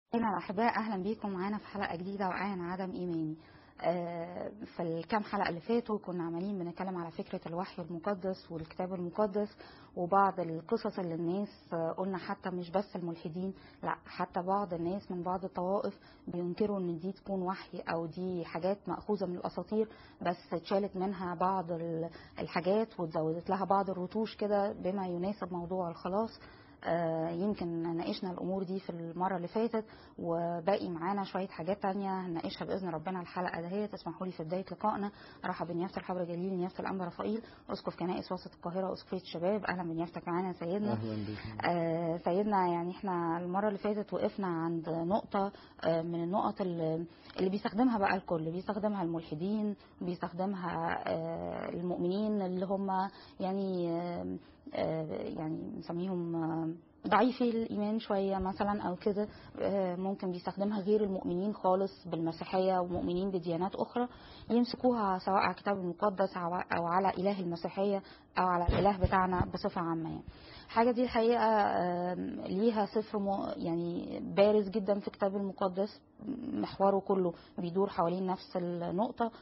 أهلا الأحباء أهلا بيكم معانا في حلقة جديدة وعن عدم إيماني آه، في الكام حلقة اللي فاتوا كنا عمالين بنتكلم على فكرة الوحي المقدس والكتاب المقدس وبعض القصص اللي الناس آه، قلنا حتى مش بس الملحدين لا حتى بعض الناس من بعض الطوائف بينكروا ان دي تكون وحي او دي حاجات مأخوذة من الأساطير بس اتشالت منها بعض ال- الحاجات واتزودت لها بعض الرتوش كده بما يناسب موضوع الخلاص آه، يمكن ناقشنا الامور دي في المره اللي فاتت وباقي معانا شويه حاجات تانية هنناقشها باذن ربنا الحلقه دهيت اسمحوا لي في بدايه لقائنا ارحب بنيافه الحبر جليل نيافه الانبا رفائيل اسقف كنائس وسط القاهره اسقفيه الشباب اهلا بنيافتك معانا يا سيدنا اهلا بك آه، سيدنا يعني احنا المرة اللي فاتت وقفنا عند نقطة آه، من النقط اللي اللي بيستخدمها بقى الكل بيستخدمها الملحدين بيستخدمها آه، المؤمنين اللي هم يعني آه، آه، يعني نسميهم آه، ضعيفي الإيمان شوية مثلا أو كده آه، ممكن بيستخدمها غير المؤمنين خالص بالمسيحية ومؤمنين بديانات أخرى يمسكوها سواء على الكتاب المقدس أو أو على إله المسيحية أو على الإله بتاعنا بصفة عامة يعني. الحاجة دي الحقيقة آم، ليها صفر م- يعني بارز جدا في الكتاب المقدس محوره كله بيدور حوالين نفس النقطة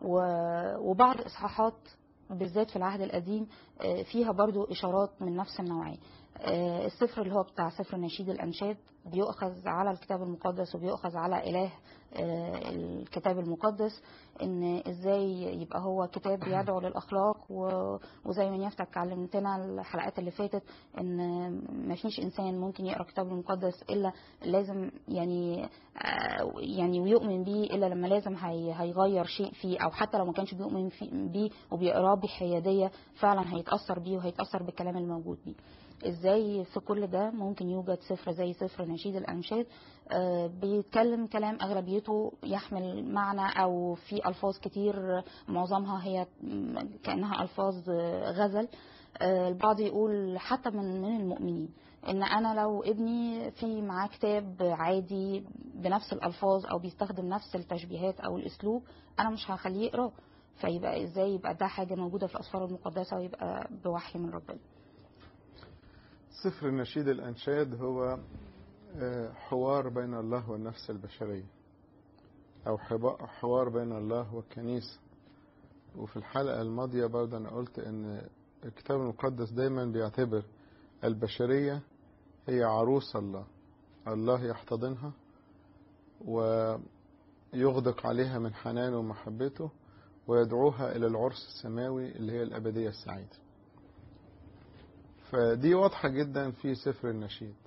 و- وبعض إصحاحات بالذات في العهد القديم آه، فيها برضو إشارات من نفس النوعية آه، السفر اللي هو بتاع سفر نشيد الأنشاد بيؤخذ على الكتاب المقدس وبيؤخذ على إله آه، الكتاب المقدس ان ازاي يبقى هو كتاب بيدعو للاخلاق و- وزي ما نيافتك علمتنا الحلقات اللي فاتت ان مفيش انسان ممكن يقرا الكتاب المقدس الا لازم يعني آه، يعني ويؤمن بيه الا لما لازم هي هيغير شيء فيه او حتى لو ما كانش بيؤمن فيه- بيه وبيقراه بحياديه فعلا هيتاثر بيه وهيتاثر بالكلام الموجود بيه ازاي في كل ده ممكن يوجد سفر زي سفر نشيد الانشاد آه، بيتكلم كلام اغلبيته يحمل معنى او في الفاظ كتير معظمها هي م- كانها الفاظ آه، غزل آه، البعض يقول حتى من من المؤمنين ان انا لو ابني في معاه كتاب عادي بنفس الالفاظ او بيستخدم نفس التشبيهات او الاسلوب انا مش هخليه يقراه فيبقى ازاي يبقى ده حاجه موجوده في الاسفار المقدسه ويبقى بوحي من ربنا سفر نشيد الأنشاد هو آه، حوار بين الله والنفس البشرية أو حبا- حوار بين الله والكنيسة وفي الحلقة الماضية برضه أنا قلت إن الكتاب المقدس دايما بيعتبر البشرية هي عروس الله الله يحتضنها ويغدق عليها من حنانه ومحبته ويدعوها إلى العرس السماوي اللي هي الأبدية السعيدة فدي واضحة جدا في سفر النشيد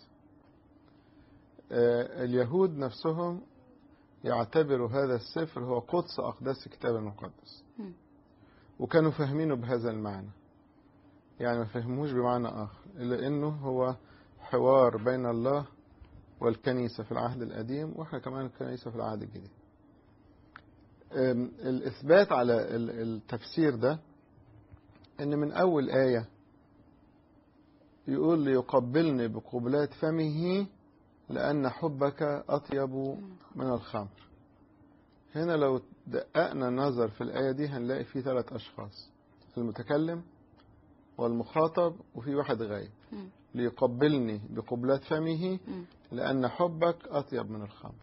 آه، اليهود نفسهم يعتبروا هذا السفر هو قدس أقداس الكتاب المقدس مم. وكانوا فاهمينه بهذا المعنى يعني ما فهموش بمعنى آخر إلا إنه هو حوار بين الله والكنيسة في العهد القديم وإحنا كمان الكنيسة في العهد الجديد أم، الإثبات على ال- التفسير ده إن من أول آية يقول ليقبلني بقبلات فمه لأن حبك أطيب من الخمر هنا لو دققنا النظر في الآية دي هنلاقي فيه ثلاث أشخاص المتكلم والمخاطب وفي واحد غايب مم. ليقبلني بقبلات فمه مم. لأن حبك أطيب من الخمر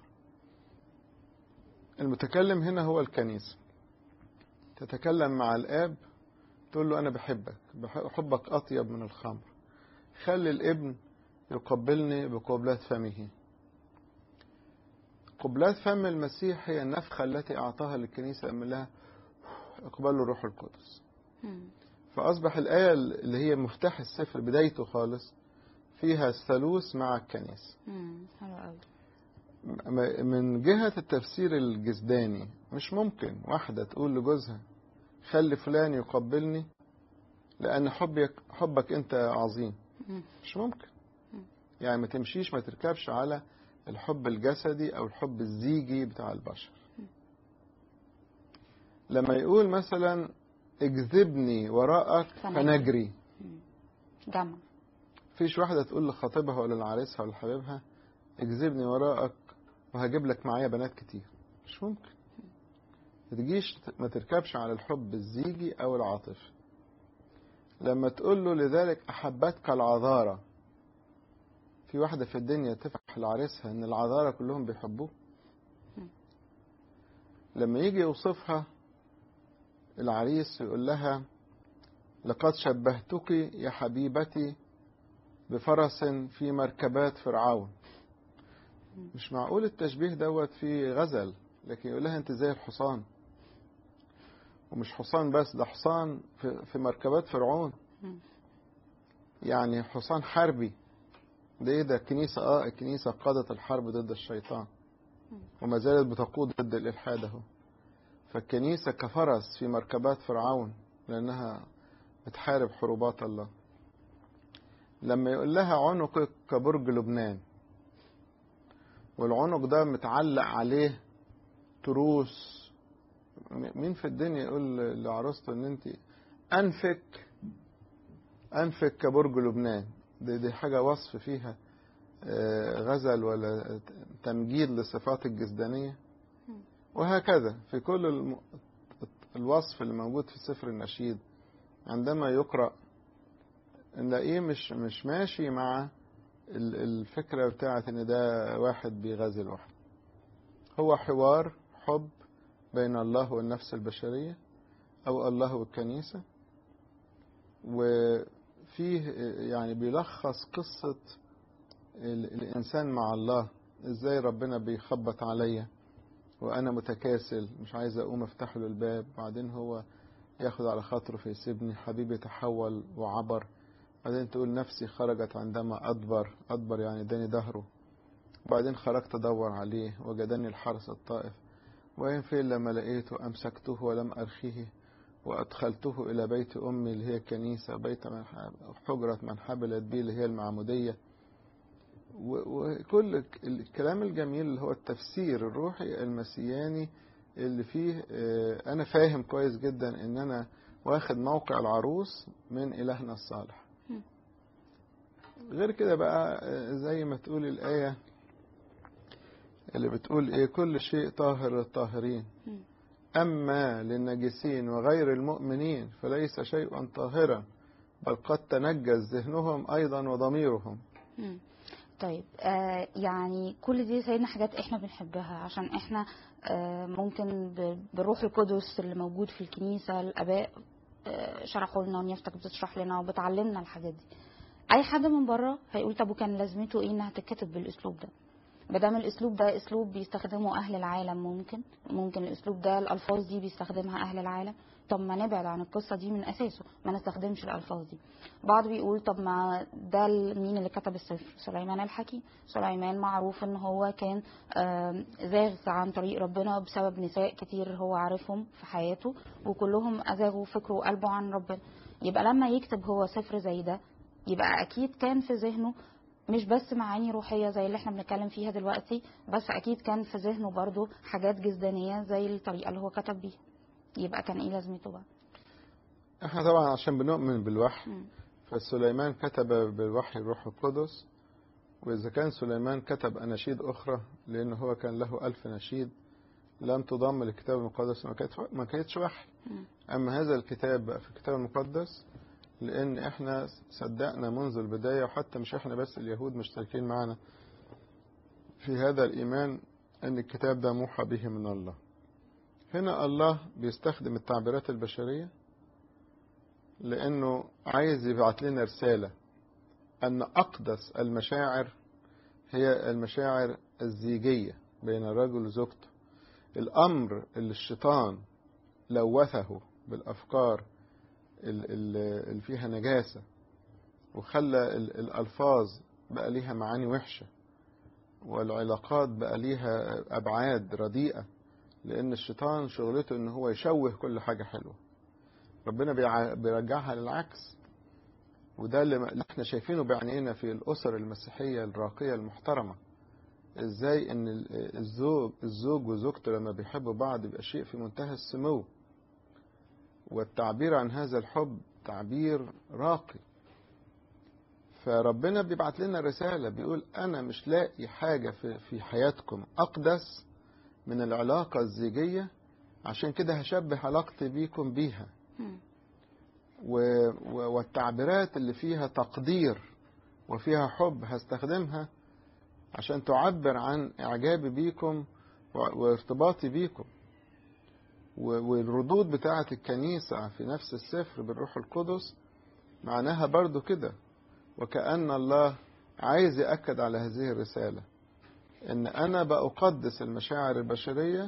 المتكلم هنا هو الكنيسة تتكلم مع الآب تقول له أنا بحبك بح- حبك أطيب من الخمر خلي الابن يقبلني بقبلات فمه قبلات فم المسيح هي النفخة التي أعطاها للكنيسة أم لها اقبلوا الروح القدس مم. فأصبح الآية اللي هي مفتاح السفر بدايته خالص فيها الثالوث مع الكنيسة مم. حلو قوي م- من جهة التفسير الجسداني مش ممكن واحدة تقول لجوزها خلي فلان يقبلني لأن حبك حبك أنت عظيم مم. مش ممكن يعني ما تمشيش ما تركبش على الحب الجسدي أو الحب الزيجي بتاع البشر لما يقول مثلا اجذبني وراءك فنجري. فنجري جمع فيش واحدة تقول لخطيبها ولا لعريسها ولا لحبيبها اجذبني وراءك وهجيب لك معايا بنات كتير مش ممكن ما تجيش ما تركبش على الحب الزيجي او العاطفي لما تقول له لذلك احبتك العذارى في واحدة في الدنيا تفرح لعريسها ان العذارى كلهم بيحبوه لما يجي يوصفها العريس يقول لها لقد شبهتك يا حبيبتي بفرس في مركبات فرعون مش معقول التشبيه دوت في غزل لكن يقول لها انت زي الحصان ومش حصان بس ده حصان في, في مركبات فرعون يعني حصان حربي ده ايه ده الكنيسة اه الكنيسة قادت الحرب ضد الشيطان وما زالت بتقود ضد الإلحاد اهو فالكنيسة كفرس في مركبات فرعون لأنها بتحارب حروبات الله لما يقول لها عنقك كبرج لبنان والعنق ده متعلق عليه تروس مين في الدنيا يقول لعروسته ان انت انفك انفك كبرج لبنان دي, دي حاجة وصف فيها غزل ولا تمجيد لصفات الجسدانية وهكذا في كل الوصف اللي موجود في سفر النشيد عندما يقرأ نلاقيه مش مش ماشي مع الفكرة بتاعت ان ده واحد بيغازل واحد هو حوار حب بين الله والنفس البشرية او الله والكنيسة وفيه يعني بيلخص قصة الإنسان مع الله إزاي ربنا بيخبط عليا وأنا متكاسل مش عايز أقوم أفتح له الباب بعدين هو ياخد على خاطره فيسيبني حبيبي تحول وعبر بعدين تقول نفسي خرجت عندما أدبر أدبر يعني اداني ظهره بعدين خرجت أدور عليه وجدني الحرس الطائف وين فين لما لقيته أمسكته ولم أرخيه وأدخلته إلى بيت أمي اللي هي الكنيسة بيت من حجرة من حبلت بي اللي هي المعمودية وكل الكلام الجميل اللي هو التفسير الروحي المسياني اللي فيه أنا فاهم كويس جدا إن أنا واخد موقع العروس من إلهنا الصالح غير كده بقى زي ما تقول الآية اللي بتقول إيه كل شيء طاهر للطاهرين أما للنجسين وغير المؤمنين فليس شيء طاهرا بل قد تنجس ذهنهم أيضا وضميرهم طيب آه يعني كل دي سيدنا حاجات احنا بنحبها عشان احنا آه ممكن بالروح القدس اللي موجود في الكنيسة الآباء آه شرحوا لنا ونيفتك بتشرح لنا وبتعلمنا الحاجات دي أي حد من بره هيقول طب وكان لازمته إيه إنها تتكتب بالأسلوب ده مادام الاسلوب ده اسلوب بيستخدمه اهل العالم ممكن ممكن الاسلوب ده الالفاظ دي بيستخدمها اهل العالم طب ما نبعد عن القصه دي من اساسه ما نستخدمش الالفاظ دي بعض بيقول طب ما ده مين اللي كتب السفر سليمان الحكيم سليمان معروف ان هو كان زاغ عن طريق ربنا بسبب نساء كتير هو عارفهم في حياته وكلهم ازاغوا فكره وقلبه عن ربنا يبقى لما يكتب هو سفر زي ده يبقى اكيد كان في ذهنه مش بس معاني روحية زي اللي احنا بنتكلم فيها دلوقتي بس أكيد كان في ذهنه برضو حاجات جسدانية زي الطريقة اللي هو كتب بيها يبقى كان ايه لازمته بقى احنا طبعا عشان بنؤمن بالوحي فسليمان كتب بالوحي الروح القدس وإذا كان سليمان كتب أناشيد أخرى لأنه هو كان له ألف نشيد لم تضم للكتاب المقدس ما كانتش وحي أما هذا الكتاب بقى في الكتاب المقدس لأن إحنا صدقنا منذ البداية وحتى مش إحنا بس اليهود مشتركين معنا في هذا الإيمان أن الكتاب ده موحى به من الله هنا الله بيستخدم التعبيرات البشرية لأنه عايز يبعت لنا رسالة أن أقدس المشاعر هي المشاعر الزيجية بين الرجل وزوجته الأمر اللي الشيطان لوثه بالأفكار اللي فيها نجاسة وخلى الألفاظ بقى ليها معاني وحشة والعلاقات بقى ليها أبعاد رديئة لأن الشيطان شغلته إن هو يشوه كل حاجة حلوة ربنا بيرجعها للعكس وده اللي احنا شايفينه بعينينا في الأسر المسيحية الراقية المحترمة ازاي ان الزوج الزوج وزوجته لما بيحبوا بعض بيبقى شيء في منتهى السمو والتعبير عن هذا الحب تعبير راقي فربنا بيبعت لنا رسالة بيقول أنا مش لاقي حاجة في, في حياتكم أقدس من العلاقة الزيجية عشان كده هشبه علاقتي بيكم بيها و والتعبيرات اللي فيها تقدير وفيها حب هستخدمها عشان تعبر عن إعجابي بيكم و- وارتباطي بيكم و- والردود بتاعة الكنيسة في نفس السفر بالروح القدس معناها برضو كده وكأن الله عايز يأكد على هذه الرسالة إن أنا بأقدس المشاعر البشرية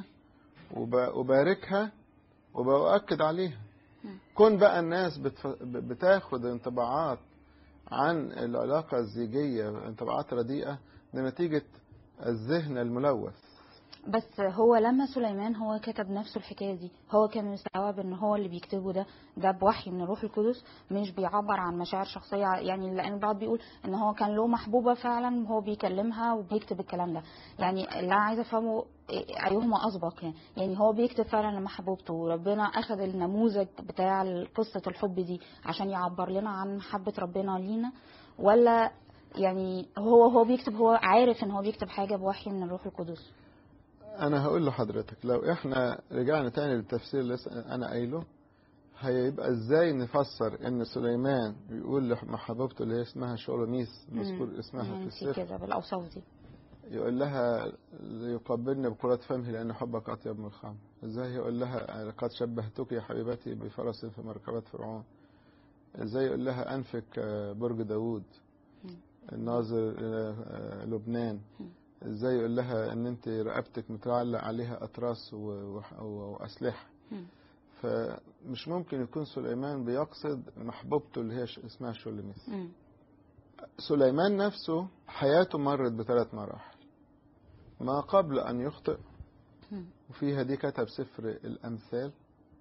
وباركها وبأكد عليها كون بقى الناس بتف- بتاخد انطباعات عن العلاقة الزيجية انطباعات رديئة ده نتيجة الذهن الملوث بس هو لما سليمان هو كتب نفسه الحكايه دي هو كان مستوعب ان هو اللي بيكتبه ده ده بوحي من الروح القدس مش بيعبر عن مشاعر شخصيه يعني لان البعض بيقول ان هو كان له محبوبه فعلا وهو بيكلمها وبيكتب الكلام ده يعني اللي انا عايزه افهمه إيه- ايهما اسبق يعني يعني هو بيكتب فعلا لمحبوبته وربنا اخذ النموذج بتاع قصه الحب دي عشان يعبر لنا عن محبه ربنا لينا ولا يعني هو هو بيكتب هو عارف ان هو بيكتب حاجه بوحي من الروح القدس انا هقول لحضرتك لو احنا رجعنا تاني للتفسير اللي لسه انا قايله هيبقى ازاي نفسر ان سليمان بيقول لمحبوبته اللي هي اسمها شولوميس مذكور اسمها في يعني السفر كده بالاوصاف دي يقول لها يقبلني بكرة فمه لأن حبك أطيب من الخمر إزاي يقول لها لقد شبهتك يا حبيبتي بفرس في مركبات فرعون إزاي يقول لها أنفك برج داوود الناظر إلى لبنان إزاي يقول لها إن أنت رقبتك متعلق عليها أطراس و- و- وأسلحة مم. فمش ممكن يكون سليمان بيقصد محبوبته اللي هي ش- اسمها شولميس مم. سليمان نفسه حياته مرت بثلاث مراحل ما قبل أن يخطئ مم. وفيها دي كتب سفر الأمثال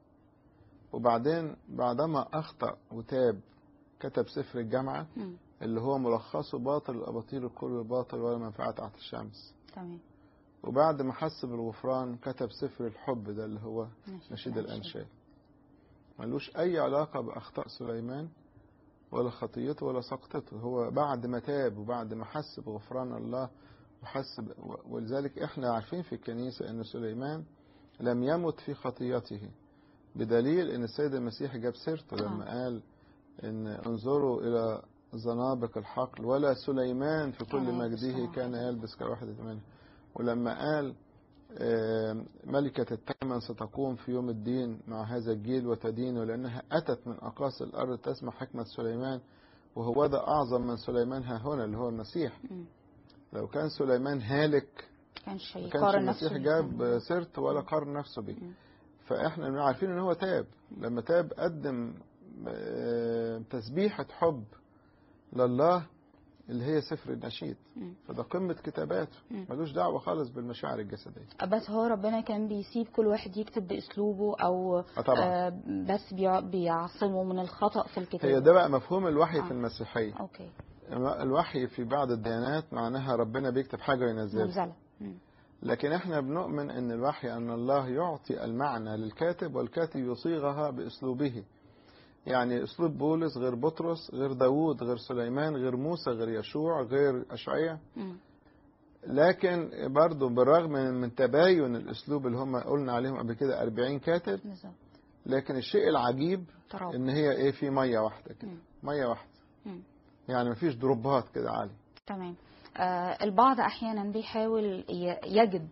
وبعدين بعدما أخطأ وتاب كتب سفر الجامعة مم. اللي هو ملخصه باطل الأباطيل الكل باطل ولا منفعة تحت الشمس تمام وبعد ما حس بالغفران كتب سفر الحب ده اللي هو نشيد الأنشاد ملوش أي علاقة بأخطاء سليمان ولا خطيته ولا سقطته هو بعد ما تاب وبعد ما حس بغفران الله وحس ب... ولذلك احنا عارفين في الكنيسة ان سليمان لم يمت في خطيته بدليل ان السيد المسيح جاب سيرته لما قال ان انظروا الى زنابق الحقل ولا سليمان في كل كان مجده يلبس كان كواحد. يلبس كواحدة منه ولما قال آه، ملكة الثمن ستقوم في يوم الدين مع هذا الجيل وتدينه لأنها أتت من أقاصي الأرض تسمع حكمة سليمان وهو ده أعظم من سليمان ها هنا اللي هو المسيح مم. لو كان سليمان هالك كانش ما كانش يقارن نفسه المسيح بيه. جاب سيرته ولا قارن نفسه بيه مم. فإحنا عارفين إن هو تاب لما تاب قدم آه، تسبيحة حب لله اللي هي سفر النشيد مم. فده قمة كتاباته مم. ملوش دعوة خالص بالمشاعر الجسدية بس هو ربنا كان بيسيب كل واحد يكتب باسلوبه او آه طبعا آه بس بيع- بيعصمه من الخطا في الكتاب هي ده بقى مفهوم الوحي آه. في المسيحية اوكي الوحي في بعض الديانات معناها ربنا بيكتب حاجة وينزلها منزله مم. لكن احنا بنؤمن ان الوحي ان الله يعطي المعنى للكاتب والكاتب يصيغها باسلوبه يعني اسلوب بولس غير بطرس غير داوود غير سليمان غير موسى غير يشوع غير اشعياء مم. لكن برضو بالرغم من من تباين الاسلوب اللي هم قلنا عليهم قبل كده 40 كاتب بالظبط لكن الشيء العجيب تراب ان هي ايه في ميه واحده كده مم. ميه واحده مم. يعني مفيش دروبات كده عاليه تمام آه البعض احيانا بيحاول ي- يجد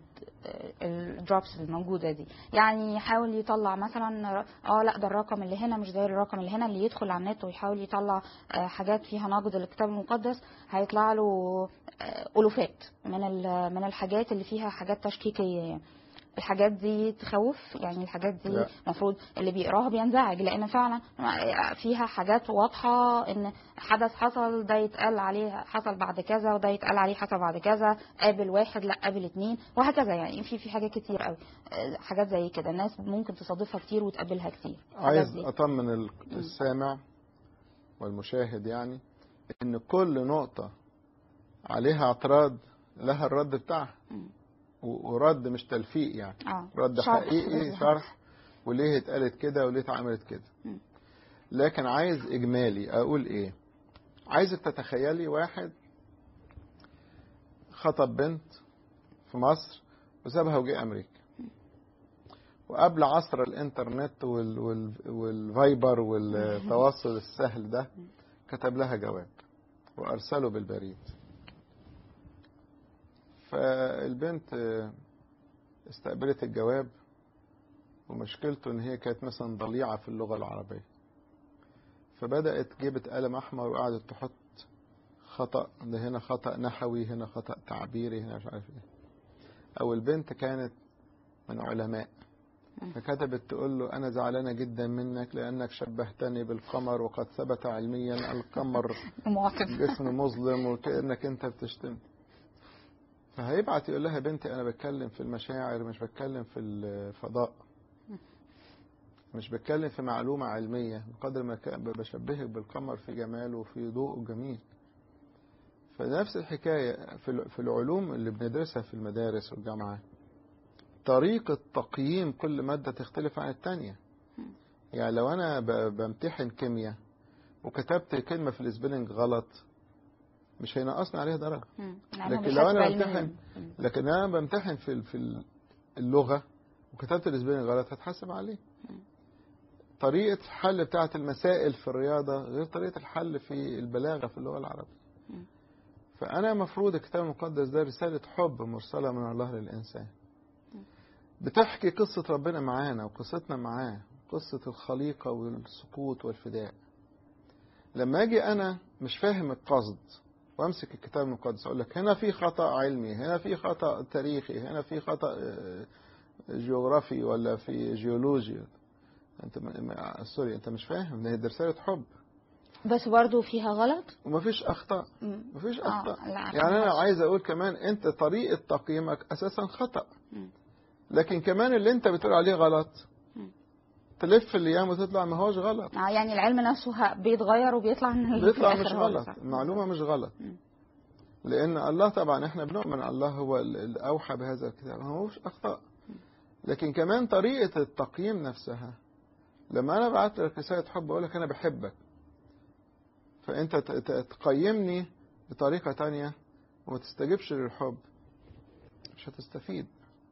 الدروبس الموجوده دي يعني يحاول يطلع مثلا اه لا ده الرقم اللي هنا مش زي الرقم اللي هنا اللي يدخل على النت ويحاول يطلع آه حاجات فيها نقد للكتاب المقدس هيطلع له آه الوفات من ال- من الحاجات اللي فيها حاجات تشكيكيه يعني الحاجات دي تخوف يعني الحاجات دي لا. المفروض اللي بيقراها بينزعج لان فعلا فيها حاجات واضحه ان حدث حصل ده يتقال عليه حصل بعد كذا وده يتقال عليه حصل بعد كذا قابل واحد لا قابل اتنين وهكذا يعني في في حاجات كتير قوي آه، حاجات زي كده الناس ممكن تصادفها كتير وتقابلها كتير الحاجات عايز دي. اطمن ال- السامع والمشاهد يعني ان كل نقطة عليها اعتراض لها الرد بتاعها مم. و- ورد مش تلفيق يعني اه رد شرح. حقيقي شرح وليه اتقالت كده وليه اتعملت كده مم. لكن عايز اجمالي اقول ايه عايزك تتخيلي واحد خطب بنت في مصر وسابها وجه امريكا وقبل عصر الانترنت وال وال والفايبر والتواصل السهل ده كتب لها جواب وأرسله بالبريد فالبنت آه، استقبلت الجواب ومشكلته ان هي كانت مثلا ضليعة في اللغة العربية فبدأت جابت قلم أحمر وقعدت تحط خطأ ده هنا خطأ نحوي هنا خطأ تعبيري هنا مش عارف ايه أو البنت كانت من علماء فكتبت تقول له أنا زعلانة جدا منك لأنك شبهتني بالقمر وقد ثبت علميا القمر مواقف جسم مظلم وكأنك أنت بتشتم فهيبعت يقول لها يا بنتي أنا بتكلم في المشاعر مش بتكلم في الفضاء مش بتكلم في معلومة علمية بقدر ما كان بشبهك بالقمر في جماله وفي ضوءه الجميل فنفس الحكاية في ال- في العلوم اللي بندرسها في المدارس والجامعات طريقة تقييم كل مادة تختلف عن التانية يعني لو أنا ب- بمتحن كيمياء وكتبت كلمة في السبيلنج غلط مش هينقصني عليها درجة مم. لأنه لكن لو أنا بيحاسب بمتحن علمياً. مم. لكن أنا بمتحن في ال- في ال- اللغة وكتبت السبيلنج غلط هتحاسب عليه طريقة الحل بتاعة المسائل في الرياضة غير طريقة الحل في البلاغة في اللغة العربية مم. فأنا مفروض الكتاب المقدس ده رسالة حب مرسلة من الله للإنسان بتحكي قصة ربنا معانا وقصتنا معاه قصة الخليقة والسقوط والفداء لما أجي أنا مش فاهم القصد وأمسك الكتاب المقدس أقول لك هنا في خطأ علمي هنا في خطأ تاريخي هنا في خطأ آه، جيوغرافي ولا في جيولوجي انت م- م- سوري انت مش فاهم ده دي رساله حب بس برضو فيها غلط ومفيش اخطاء مم. مفيش آه، اخطاء لا، يعني انا خلاص. عايز اقول كمان انت طريقه تقييمك اساسا خطا مم. لكن كمان اللي انت بتقول عليه غلط مم. تلف الايام وتطلع ما هوش غلط آه، يعني العلم نفسه ه- بيتغير وبيطلع ان اللي في بيطلع الآخر مش هو غلط الصح. المعلومه مش غلط مم. لان الله طبعا احنا بنؤمن الله هو ال- اللي اوحى بهذا الكتاب ما هوش اخطاء لكن كمان طريقه التقييم نفسها لما انا بعت لك رساله حب اقول لك انا بحبك فانت ت- ت- تقيمني بطريقه تانية وما تستجبش للحب مش هتستفيد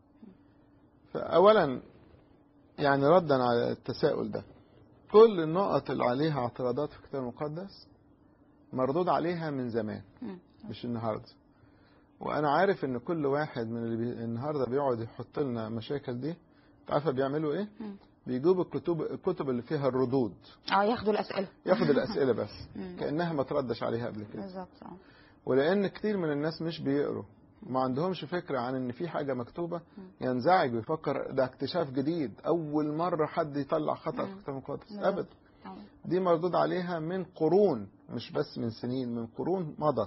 فاولا يعني ردا على التساؤل ده كل النقط اللي عليها اعتراضات في الكتاب المقدس مردود عليها من زمان مم. مش النهارده وانا عارف ان كل واحد من اللي بي... النهارده بيقعد يحط لنا مشاكل دي انت عارفه بيعملوا ايه مم. بيجيبوا الكتب الكتب اللي فيها الردود اه ياخدوا الاسئله ياخد الاسئله بس مم. كانها ما تردش عليها قبل كده بالظبط اه ولان كتير من الناس مش بيقروا ما عندهمش فكره عن ان في حاجه مكتوبه ينزعج ويفكر ده اكتشاف جديد اول مره حد يطلع خطا في مم. الكتاب المقدس بالظبط. ابدا آه. دي مردود عليها من قرون مش بس من سنين من قرون مضت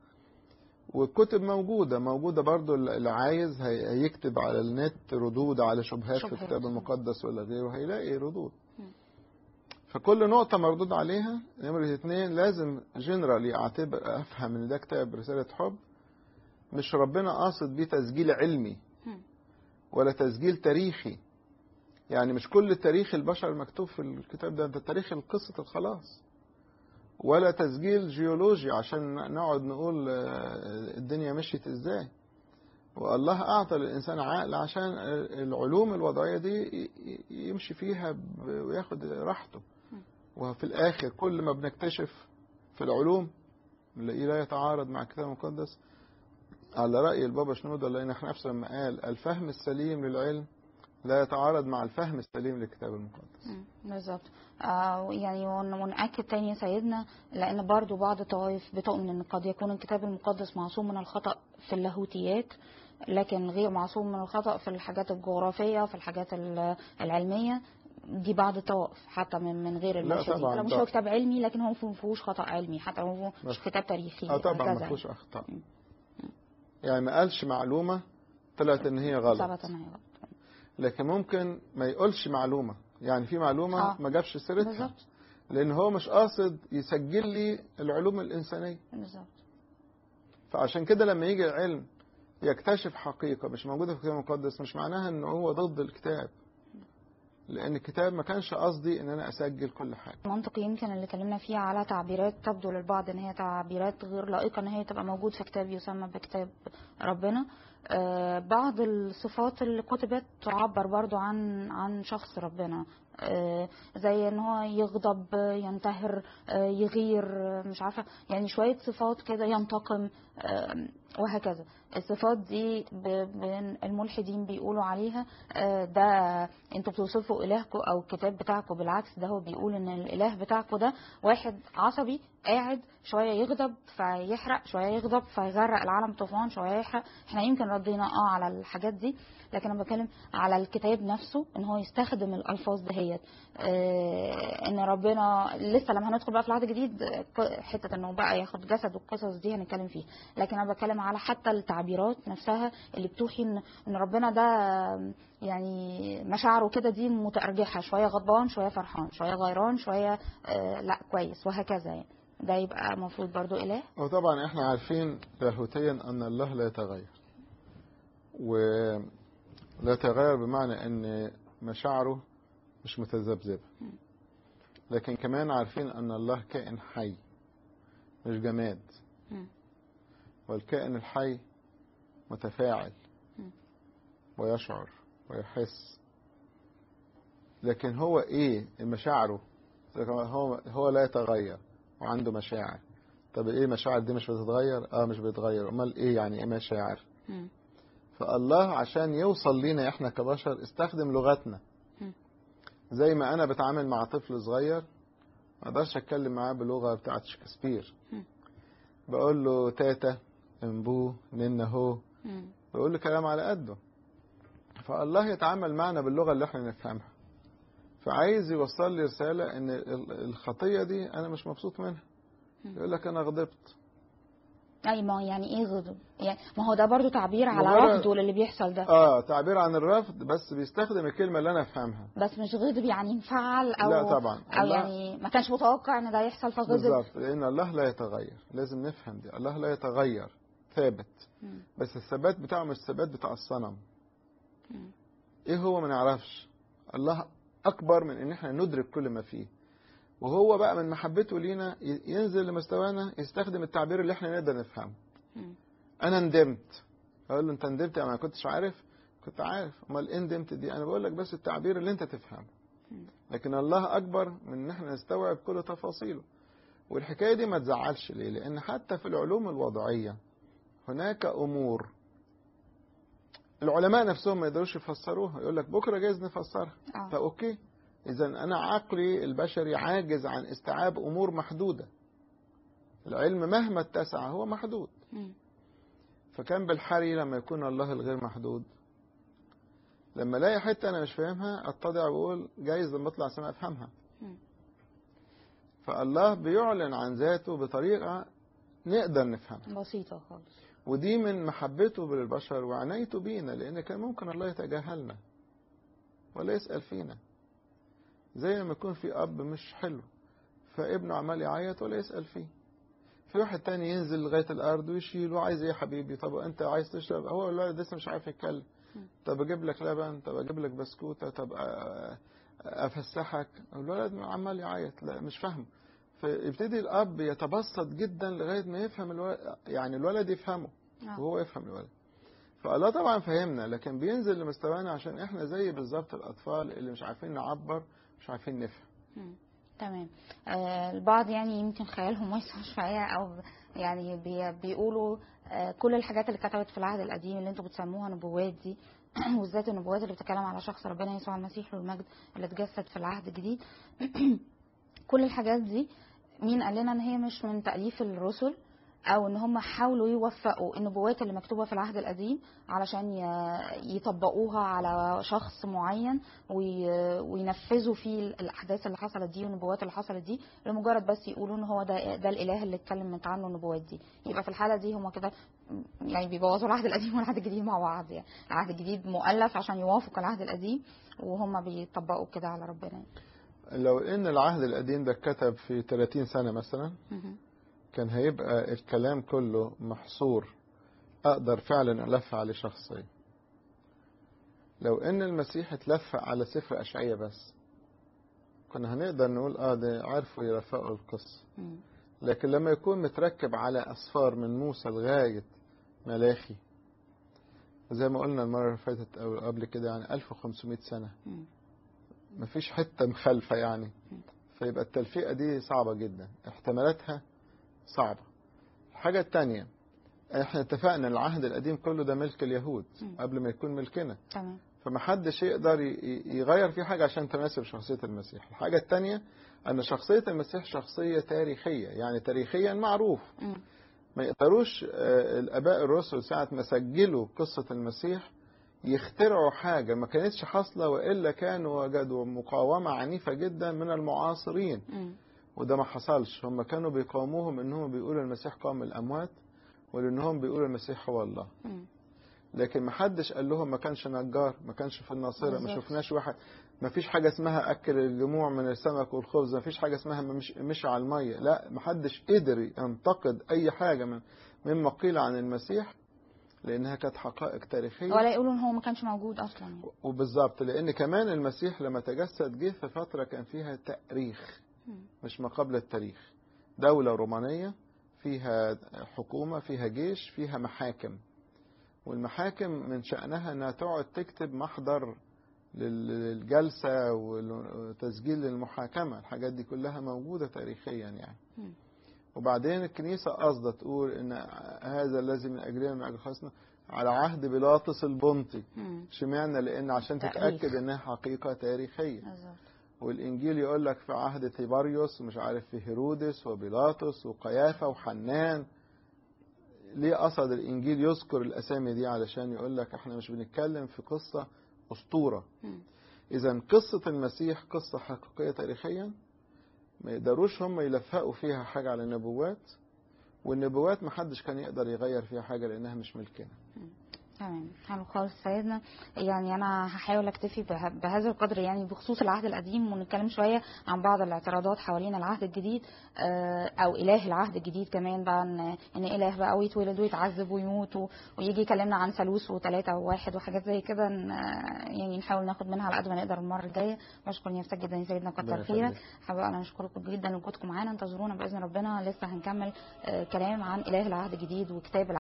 والكتب موجودة موجودة برضو اللي عايز هي- هيكتب على النت ردود على شبهات في شبهات. الكتاب المقدس ولا غيره هيلاقي ردود مم. فكل نقطة مردود عليها نمرة اتنين لازم جنرالي اعتبر افهم ان ده كتاب رسالة حب مش ربنا قاصد بيه تسجيل علمي مم. ولا تسجيل تاريخي يعني مش كل تاريخ البشر مكتوب في الكتاب ده ده تاريخ قصة الخلاص ولا تسجيل جيولوجي عشان نقعد نقول آه، الدنيا مشيت ازاي والله أعطى للإنسان عقل عشان العلوم الوضعية دي ي- ي- يمشي فيها ب- وياخد راحته وفي الآخر كل ما بنكتشف في العلوم نلاقيه لا يتعارض مع الكتاب المقدس على رأي البابا شنودة لأن احنا نفسه لما قال الفهم السليم للعلم لا يتعارض مع الفهم السليم للكتاب المقدس مم. بالظبط آه يعني ون- ونأكد تاني يا سيدنا لأن برضو بعض الطوائف بتؤمن أن قد يكون الكتاب المقدس معصوم من الخطأ في اللاهوتيات لكن غير معصوم من الخطأ في الحاجات الجغرافية في الحاجات ال- العلمية دي بعض الطوائف حتى من من غير لا الملحدين طبعاً، لو مش طبعاً. هو كتاب علمي لكن هو ما فيهوش خطأ علمي حتى هو مش مش- كتاب تاريخي اه طبعا ما هكذا. فيهوش اخطاء يعني ما قالش معلومه طلعت ان هي غلط ثبت إن هي غلط لكن ممكن ما يقولش معلومه يعني في معلومه آه. ما جابش سيرتها بالظبط لان هو مش قاصد يسجل لي العلوم الانسانيه بالظبط فعشان كده لما يجي العلم يكتشف حقيقه مش موجوده في الكتاب المقدس مش معناها ان هو ضد الكتاب لان الكتاب ما كانش قصدي ان انا اسجل كل حاجه منطق يمكن اللي اتكلمنا فيه على تعبيرات تبدو للبعض ان هي تعبيرات غير لائقه ان هي تبقى موجود في كتاب يسمى بكتاب ربنا آه، بعض الصفات اللي كتبت تعبر برضو عن عن شخص ربنا آه، زي ان هو يغضب آه، ينتهر آه، يغير آه، مش عارفه يعني شويه صفات كده ينتقم آه، وهكذا الصفات دي ب- ب- الملحدين بيقولوا عليها آه، ده انتوا بتوصفوا الهكم او الكتاب بتاعكم بالعكس ده هو بيقول ان الاله بتاعكم ده واحد عصبي قاعد شويه يغضب فيحرق شويه يغضب فيغرق العالم طوفان شويه يحرق احنا يمكن ردينا اه على الحاجات دي لكن انا بتكلم على الكتاب نفسه ان هو يستخدم الالفاظ دهيت آه، ان ربنا لسه لما هندخل بقى في العهد الجديد آه، ق- حته انه بقى ياخد جسد والقصص دي هنتكلم فيها لكن انا بتكلم على حتى التعبيرات نفسها اللي بتوحي ان ان ربنا ده آه، يعني مشاعره كده دي متأرجحة شوية غضبان شوية فرحان شوية غيران شوية آه لا كويس وهكذا يعني ده يبقى المفروض برضو إله وطبعا احنا عارفين لاهوتيا ان الله لا يتغير ولا يتغير بمعنى ان مشاعره مش متذبذبة لكن كمان عارفين ان الله كائن حي مش جماد مم. والكائن الحي متفاعل مم. ويشعر ويحس لكن هو ايه مشاعره هو هو لا يتغير وعنده مشاعر طب ايه مشاعر دي مش بتتغير اه مش بتتغير امال ايه يعني ايه مشاعر مم. فالله عشان يوصل لينا احنا كبشر استخدم لغتنا مم. زي ما انا بتعامل مع طفل صغير ما اقدرش اتكلم معاه باللغه بتاعت شكسبير مم. بقول له تاتا امبو ننا هو مم. بقول له كلام على قده فالله يتعامل معنا باللغه اللي احنا نفهمها فعايز يوصل لي رساله ان ال- الخطيه دي انا مش مبسوط منها مم. يقول لك انا غضبت أي ما هو يعني إيه غضب يعني ما هو ده برضو تعبير على مجرد- رفضه للي بيحصل ده اه تعبير عن الرفض بس بيستخدم الكلمه اللي انا افهمها بس مش غضب يعني انفعل أو لا طبعا أو الله- يعني ما كانش متوقع إن ده يحصل فغضب بالظبط لان الله لا يتغير لازم نفهم دي الله لا يتغير ثابت مم. بس الثبات بتاعه مش الثبات بتاع الصنم مم. ايه هو ما نعرفش الله اكبر من ان احنا ندرك كل ما فيه وهو بقى من محبته لينا ي- ينزل لمستوانا يستخدم التعبير اللي احنا نقدر نفهمه مم. انا ندمت اقول له انت ندمت يعني ما كنتش عارف كنت عارف امال ايه ندمت دي انا بقول لك بس التعبير اللي انت تفهمه مم. لكن الله اكبر من ان احنا نستوعب كل تفاصيله والحكايه دي ما تزعلش ليه لان حتى في العلوم الوضعيه هناك امور العلماء نفسهم ما يقدروش يفسروها يقول لك بكره جايز نفسرها آه. فاوكي اذا انا عقلي البشري عاجز عن استيعاب امور محدوده العلم مهما اتسع هو محدود مم. فكان بالحري لما يكون الله الغير محدود لما الاقي حته انا مش فاهمها اتضع واقول جايز لما اطلع سما افهمها مم. فالله بيعلن عن ذاته بطريقه نقدر نفهمها بسيطة خالص ودي من محبته للبشر وعنايته بينا لان كان ممكن الله يتجاهلنا ولا يسال فينا زي لما يكون في اب مش حلو فابنه عمال يعيط ولا يسال فيه في واحد تاني ينزل لغايه الارض ويشيله عايز ايه يا حبيبي طب انت عايز تشرب هو الولد لسه مش عارف يتكلم مم. طب اجيب لك لبن طب اجيب لك بسكوته طب أ- افسحك الولد عمال يعيط لا مش فاهمه فيبتدي الاب يتبسط جدا لغايه ما يفهم الولد يعني الولد يفهمه آه. وهو يفهم الولد فالله طبعا فهمنا لكن بينزل لمستوانا عشان احنا زي بالظبط الاطفال اللي مش عارفين نعبر مش عارفين نفهم مم. تمام آه البعض يعني يمكن خيالهم واسع شوية أو يعني بي بيقولوا آه كل الحاجات اللي كتبت في العهد القديم اللي انتوا بتسموها نبوات دي وبالذات النبوات اللي بتتكلم على شخص ربنا يسوع المسيح له المجد اللي اتجسد في العهد الجديد كل الحاجات دي مين قال لنا ان هي مش من تأليف الرسل او ان هم حاولوا يوفقوا النبوات اللي مكتوبه في العهد القديم علشان ي- يطبقوها على شخص معين وي- وينفذوا فيه الاحداث اللي حصلت دي والنبوات اللي حصلت دي لمجرد بس يقولوا ان هو ده ده الاله اللي اتكلمت عنه النبوات دي يبقى في الحاله دي هم كده يعني بيبوظوا العهد القديم والعهد الجديد مع بعض يعني العهد الجديد مؤلف عشان يوافق العهد القديم وهم بيطبقوا كده على ربنا لو ان العهد القديم ده اتكتب في 30 سنه مثلا مهم. كان هيبقى الكلام كله محصور اقدر فعلا الف عليه شخصيا لو ان المسيح اتلفق على سفر اشعياء بس كنا هنقدر نقول اه ده عرفوا يلفقوا القصه مم. لكن لما يكون متركب على أصفار من موسى لغاية ملاخي زي ما قلنا المرة اللي فاتت أو قبل كده يعني 1500 سنة مم. مفيش حتة مخالفة يعني فيبقى التلفيقة دي صعبة جدا احتمالاتها صعبة الحاجة التانية احنا اتفقنا العهد القديم كله ده ملك اليهود مم. قبل ما يكون ملكنا تمام فمحدش يقدر ي- ي- يغير فيه حاجة عشان تناسب شخصية المسيح الحاجة التانية أن شخصية المسيح شخصية تاريخية يعني تاريخيا معروف مم. ما يقدروش آه، الآباء الرسل ساعة ما سجلوا قصة المسيح يخترعوا حاجة ما كانتش حاصلة وإلا كانوا وجدوا مقاومة عنيفة جدا من المعاصرين مم. وده ما حصلش هم كانوا بيقاوموهم انهم بيقولوا المسيح قام من الاموات ولانهم بيقولوا المسيح هو الله مم. لكن ما حدش قال لهم ما كانش نجار ما كانش في الناصره ما بالظبط. شفناش واحد ما فيش حاجه اسمها اكل الجموع من السمك والخبز ما فيش حاجه اسمها مش مش على الميه لا ما حدش قدر ينتقد اي حاجه من مما قيل عن المسيح لانها كانت حقائق تاريخيه ولا يقولوا ان هو ما كانش موجود اصلا يعني. وبالظبط لان كمان المسيح لما تجسد جه في فتره كان فيها تاريخ مم. مش ما قبل التاريخ دولة رومانية فيها حكومة فيها جيش فيها محاكم والمحاكم من شأنها أنها تقعد تكتب محضر لل- للجلسة وتسجيل للمحاكمة الحاجات دي كلها موجودة تاريخيا يعني مم. وبعدين الكنيسة قصدة تقول إن هذا الذي من أجلنا من أجل خلاصنا على عهد بيلاطس البنطي مم. اشمعنى لأن عشان تاريخ. تتأكد إنها حقيقة تاريخية بالظبط والإنجيل يقول لك في عهد تيباريوس ومش عارف في هيرودس وبيلاطس وقيافة وحنان ليه قصد الإنجيل يذكر الأسامي دي علشان يقول لك احنا مش بنتكلم في قصة أسطورة مم. إذا قصة المسيح قصة حقيقية تاريخيا ما يقدروش هم يلفقوا فيها حاجة على النبوات والنبوات محدش كان يقدر يغير فيها حاجة لأنها مش ملكنا تمام حلو خالص سيدنا يعني انا هحاول اكتفي به- بهذا القدر يعني بخصوص العهد القديم ونتكلم شويه عن بعض الاعتراضات حوالين العهد الجديد آه، او اله العهد الجديد كمان بقى ان ان اله بقى ويتولد ويتعذب ويموت و- ويجي يكلمنا عن ثالوث وثلاثه وواحد وحاجات زي كده ن- آه، يعني نحاول ناخد منها على قد ما نقدر المره الجايه بشكر نفسك جدا يا سيدنا كتر ربنا خيرك يخليك. حابه انا اشكركم جدا لوجودكم معانا انتظرونا باذن ربنا لسه هنكمل آه، كلام عن اله العهد الجديد وكتاب